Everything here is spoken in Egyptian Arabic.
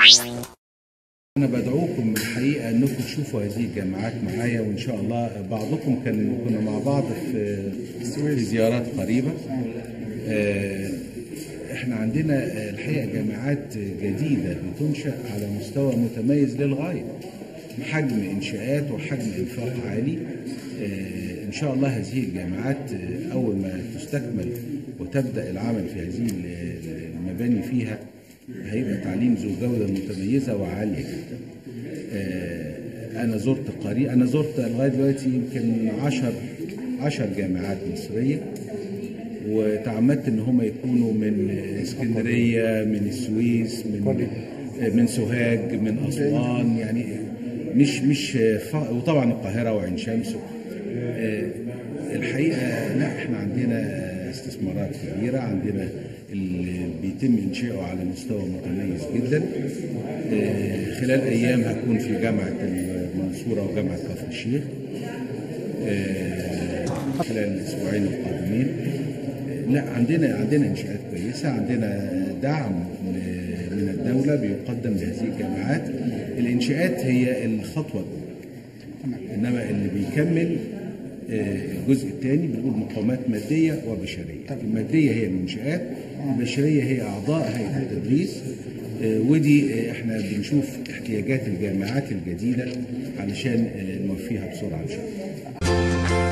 أنا بدعوكم الحقيقة أنكم تشوفوا هذه الجامعات معايا وإن شاء الله بعضكم كان كنا مع بعض في في زيارات قريبة آه، إحنا عندنا آه، الحقيقة جامعات جديدة بتنشأ على مستوى متميز للغاية حجم إنشاءات وحجم إنفاق عالي آه، إن شاء الله هذه الجامعات آه، أول ما تستكمل وتبدأ العمل في هذه المباني فيها هيبقى تعليم ذو جودة متميزة وعالية جدا. آه، أنا زرت قريب أنا زرت لغاية دلوقتي يمكن 10 10 جامعات مصرية وتعمدت إن هم يكونوا من اسكندرية من السويس من من سوهاج من أسوان يعني مش مش ف- وطبعا القاهرة وعين شمس آه، الحقيقة لا احنا عندنا استثمارات كبيرة عندنا اللي بيتم إنشاؤه على مستوى متميز جدا آه، خلال أيام هكون في جامعة المنصورة وجامعة كفر الشيخ آه، خلال الأسبوعين القادمين آه، لا عندنا عندنا إنشاءات كويسة عندنا دعم ل- من الدولة بيقدم لهذه الجامعات الإنشاءات هي الخطوة الأولى انما اللي بيكمل آه، الجزء الثاني بنقول مقاومات ماديه وبشريه الماديه هي المنشات البشريه هي اعضاء هيئه التدريس آه، ودي آه، احنا بنشوف احتياجات الجامعات الجديده علشان آه، نوفيها بسرعه ان شاء الله